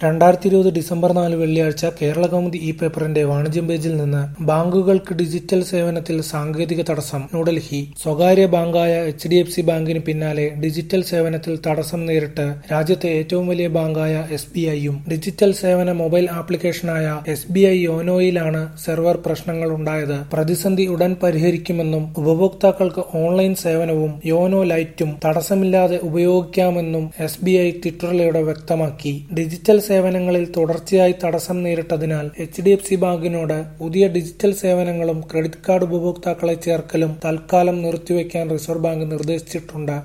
രണ്ടായിരത്തി ഇരുപത് ഡിസംബർ നാല് വെള്ളിയാഴ്ച കേരളകൗമുദി ഇ പേപ്പറിന്റെ വാണിജ്യം പേജിൽ നിന്ന് ബാങ്കുകൾക്ക് ഡിജിറ്റൽ സേവനത്തിൽ സാങ്കേതിക തടസ്സം ന്യൂഡൽഹി സ്വകാര്യ ബാങ്കായ എച്ച് ഡി എഫ് സി ബാങ്കിന് പിന്നാലെ ഡിജിറ്റൽ സേവനത്തിൽ തടസ്സം നേരിട്ട് രാജ്യത്തെ ഏറ്റവും വലിയ ബാങ്കായ എസ് ബി ഐയും ഡിജിറ്റൽ സേവന മൊബൈൽ ആപ്ലിക്കേഷനായ എസ് ബി ഐ യോനോയിലാണ് സെർവർ പ്രശ്നങ്ങൾ ഉണ്ടായത് പ്രതിസന്ധി ഉടൻ പരിഹരിക്കുമെന്നും ഉപഭോക്താക്കൾക്ക് ഓൺലൈൻ സേവനവും യോനോ ലൈറ്റും തടസ്സമില്ലാതെ ഉപയോഗിക്കാമെന്നും എസ് ബി ഐ ട്വിറ്ററിലൂടെ വ്യക്തമാക്കി ഡിജിറ്റൽ സേവനങ്ങളിൽ തുടർച്ചയായി തടസ്സം നേരിട്ടതിനാൽ എച്ച് ഡി എഫ് സി ബാങ്കിനോട് പുതിയ ഡിജിറ്റൽ സേവനങ്ങളും ക്രെഡിറ്റ് കാർഡ് ഉപഭോക്താക്കളെ ചേർക്കലും തൽക്കാലം നിർത്തിവെക്കാൻ റിസർവ് ബാങ്ക് നിർദ്ദേശിച്ചിട്ടുണ്ട്